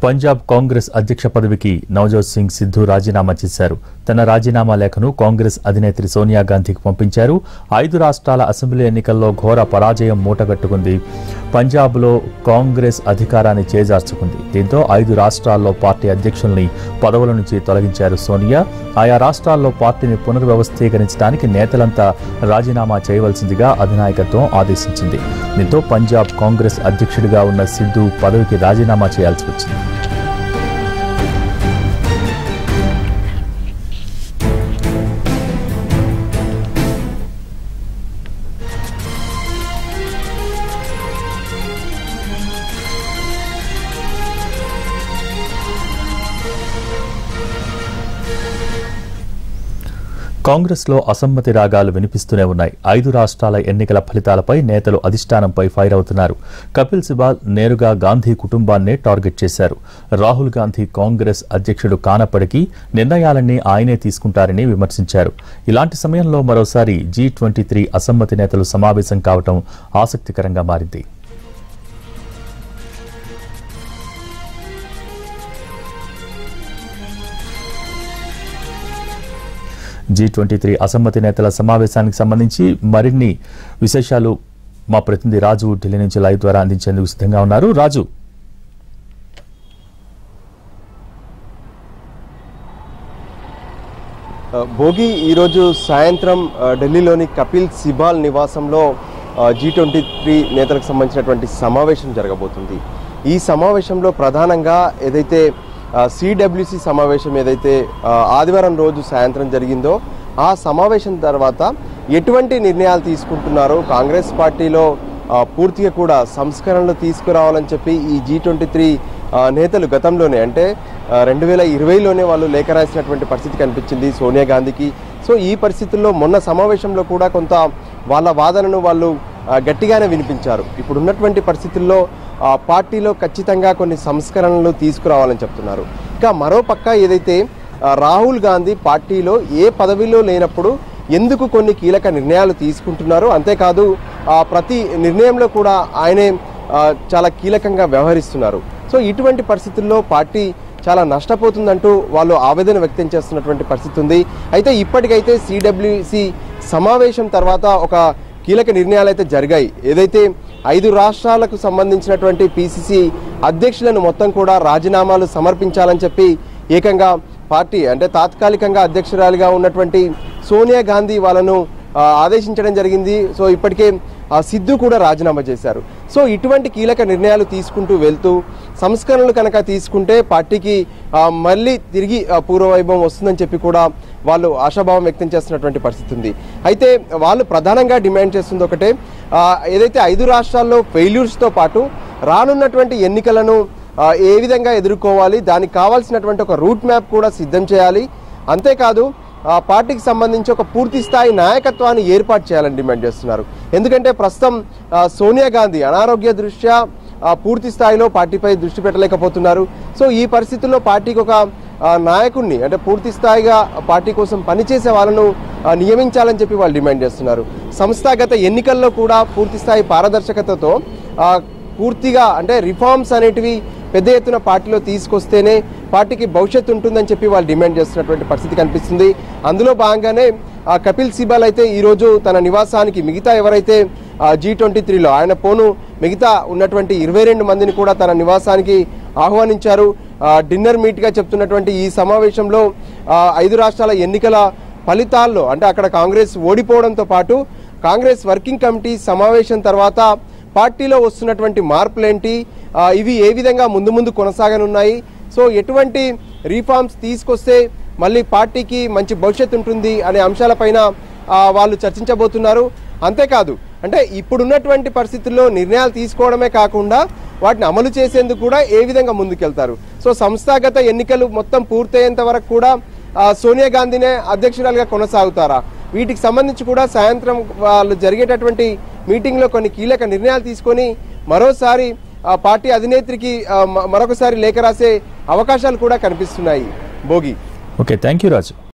పంజాబ్ కాంగ్రెస్ అధ్యక్ష పదవికి నవజోత్ సింగ్ సిద్ధు రాజీనామా చేశారు తన రాజీనామా లేఖను కాంగ్రెస్ అధినేత్రి సోనియా గాంధీకి పంపించారు ఐదు రాష్ట్రాల అసెంబ్లీ ఎన్నికల్లో ఘోర పరాజయం మూటగట్టుకుంది పంజాబ్లో కాంగ్రెస్ అధికారాన్ని చేజార్చుకుంది దీంతో ఐదు రాష్ట్రాల్లో పార్టీ అధ్యక్షుల్ని పదవుల నుంచి తొలగించారు సోనియా ఆయా రాష్ట్రాల్లో పార్టీని పునర్వ్యవస్థీకరించడానికి నేతలంతా రాజీనామా చేయవలసిందిగా అధినాయకత్వం ఆదేశించింది దీంతో పంజాబ్ కాంగ్రెస్ అధ్యక్షుడిగా ఉన్న సిద్ధు పదవికి రాజీనామా చేయాల్సి వచ్చింది కాంగ్రెస్లో అసమ్మతి రాగాలు వినిపిస్తూనే ఉన్నాయి ఐదు రాష్ట్రాల ఎన్నికల ఫలితాలపై నేతలు అధిష్టానంపై ఫైర్ అవుతున్నారు కపిల్ సిబాల్ నేరుగా గాంధీ కుటుంబాన్నే టార్గెట్ చేశారు రాహుల్ గాంధీ కాంగ్రెస్ అధ్యక్షుడు కానప్పటికీ నిర్ణయాలన్నీ ఆయనే తీసుకుంటారని విమర్శించారు ఇలాంటి సమయంలో మరోసారి జీ ట్వంటీ త్రీ అసమ్మతి నేతలు సమావేశం కావటం ఆసక్తికరంగా మారింది జీ ట్వంటీ త్రీ అసమ్మతి నేతల సమావేశానికి సంబంధించి మరిన్ని విశేషాలు మా ప్రతినిధి రాజు ఢిల్లీ నుంచి లైవ్ ద్వారా అందించేందుకు సిద్ధంగా ఉన్నారు రాజు ఆ, భోగి ఈరోజు సాయంత్రం ఆ, ఢిల్లీలోని కపిల్ సిబాల్ నివాసంలో జీ ట్వంటీ త్రీ నేతలకు సంబంధించినటువంటి సమావేశం జరగబోతుంది ఈ సమావేశంలో ప్రధానంగా ఏదైతే సిడబ్ల్యూసి సమావేశం ఏదైతే ఆ, ఆదివారం రోజు సాయంత్రం జరిగిందో ఆ సమావేశం తర్వాత ఎటువంటి నిర్ణయాలు తీసుకుంటున్నారో కాంగ్రెస్ పార్టీలో ఆ, పూర్తిగా కూడా సంస్కరణలు తీసుకురావాలని చెప్పి ఈ జీ ట్వంటీ త్రీ నేతలు గతంలోనే అంటే రెండు వేల ఇరవైలోనే వాళ్ళు లేఖ రాసినటువంటి పరిస్థితి కనిపించింది సోనియా గాంధీకి సో ఈ పరిస్థితుల్లో మొన్న సమావేశంలో కూడా కొంత వాళ్ళ వాదనను వాళ్ళు ఆ, గట్టిగానే వినిపించారు ఇప్పుడు ఉన్నటువంటి పరిస్థితుల్లో ఆ, పార్టీలో ఖచ్చితంగా కొన్ని సంస్కరణలు తీసుకురావాలని చెప్తున్నారు ఇంకా మరో పక్క ఏదైతే ఆ, రాహుల్ గాంధీ పార్టీలో ఏ పదవిలో లేనప్పుడు ఎందుకు కొన్ని కీలక నిర్ణయాలు తీసుకుంటున్నారు అంతేకాదు ఆ, ప్రతి నిర్ణయంలో కూడా ఆయనే ఆ, చాలా కీలకంగా వ్యవహరిస్తున్నారు సో ఇటువంటి పరిస్థితుల్లో పార్టీ చాలా నష్టపోతుందంటూ వాళ్ళు ఆవేదన వ్యక్తం చేస్తున్నటువంటి పరిస్థితి ఉంది అయితే ఇప్పటికైతే సిడబ్ల్యూసి సమావేశం తర్వాత ఒక కీలక నిర్ణయాలు అయితే జరిగాయి ఏదైతే ఐదు రాష్ట్రాలకు సంబంధించినటువంటి పిసిసి అధ్యక్షులను మొత్తం కూడా రాజీనామాలు సమర్పించాలని చెప్పి ఏకంగా పార్టీ అంటే తాత్కాలికంగా అధ్యక్షురాలిగా ఉన్నటువంటి సోనియా గాంధీ వాళ్ళను ఆ, ఆదేశించడం జరిగింది సో ఇప్పటికే ఆ సిద్ధు కూడా రాజీనామా చేశారు సో ఇటువంటి కీలక నిర్ణయాలు తీసుకుంటూ వెళ్తూ సంస్కరణలు కనుక తీసుకుంటే పార్టీకి ఆ, మళ్ళీ తిరిగి ఆ, పూర్వవైభవం వస్తుందని చెప్పి కూడా వాళ్ళు ఆశాభావం వ్యక్తం చేస్తున్నటువంటి పరిస్థితి ఉంది అయితే వాళ్ళు ప్రధానంగా డిమాండ్ చేస్తుంది ఒకటే ఆ, ఏదైతే ఐదు రాష్ట్రాల్లో ఫెయిల్యూర్స్తో పాటు రానున్నటువంటి ఎన్నికలను ఆ, ఏ విధంగా ఎదుర్కోవాలి దానికి కావాల్సినటువంటి ఒక రూట్ మ్యాప్ కూడా సిద్ధం చేయాలి అంతేకాదు ఆ పార్టీకి సంబంధించి ఒక పూర్తి స్థాయి నాయకత్వాన్ని ఏర్పాటు చేయాలని డిమాండ్ చేస్తున్నారు ఎందుకంటే ప్రస్తుతం ఆ, సోనియా గాంధీ అనారోగ్య దృష్ట్యా ఆ, పూర్తి స్థాయిలో పార్టీపై దృష్టి పెట్టలేకపోతున్నారు సో ఈ పరిస్థితుల్లో పార్టీకి ఒక ఆ, నాయకుడిని అంటే పూర్తి స్థాయిగా పార్టీ కోసం పనిచేసే వాళ్ళను ఆ, నియమించాలని చెప్పి వాళ్ళు డిమాండ్ చేస్తున్నారు సంస్థాగత ఎన్నికల్లో కూడా పూర్తి స్థాయి పారదర్శకతతో ఆ, పూర్తిగా అంటే రిఫార్మ్స్ అనేటివి పెద్ద ఎత్తున పార్టీలో తీసుకొస్తేనే పార్టీకి భవిష్యత్తు ఉంటుందని చెప్పి వాళ్ళు డిమాండ్ చేస్తున్నటువంటి పరిస్థితి కనిపిస్తుంది అందులో భాగంగానే ఆ కపిల్ సిబాల్ అయితే ఈరోజు తన నివాసానికి మిగతా ఎవరైతే జీ ట్వంటీ త్రీలో ఆయన పోను మిగతా ఉన్నటువంటి ఇరవై రెండు మందిని కూడా తన నివాసానికి ఆహ్వానించారు ఆ, డిన్నర్ మీట్గా చెప్తున్నటువంటి ఈ సమావేశంలో ఆ, ఐదు రాష్ట్రాల ఎన్నికల ఫలితాల్లో అంటే అక్కడ కాంగ్రెస్ ఓడిపోవడంతో పాటు కాంగ్రెస్ వర్కింగ్ కమిటీ సమావేశం తర్వాత పార్టీలో వస్తున్నటువంటి మార్పులేంటి ఆ, ఇవి ఏ విధంగా ముందు ముందు కొనసాగనున్నాయి సో ఎటువంటి రీఫార్మ్స్ తీసుకొస్తే మళ్ళీ పార్టీకి మంచి భవిష్యత్తు ఉంటుంది అనే అంశాలపైన ఆ, వాళ్ళు చర్చించబోతున్నారు అంతేకాదు అంటే ఇప్పుడున్నటువంటి పరిస్థితుల్లో నిర్ణయాలు తీసుకోవడమే కాకుండా వాటిని అమలు చేసేందుకు కూడా ఏ విధంగా ముందుకెళ్తారు సో సంస్థాగత ఎన్నికలు మొత్తం పూర్తయ్యేంత వరకు కూడా ఆ, సోనియా గాంధీనే అధ్యక్షురాలుగా కొనసాగుతారా వీటికి సంబంధించి కూడా సాయంత్రం వాళ్ళు జరిగేటటువంటి మీటింగ్లో కొన్ని కీలక నిర్ణయాలు తీసుకొని మరోసారి ఆ పార్టీ అధినేత్రికి ఆ, మ- మరొకసారి లేఖ రాసే అవకాశాలు కూడా కనిపిస్తున్నాయి Bhogi okay thank you Raju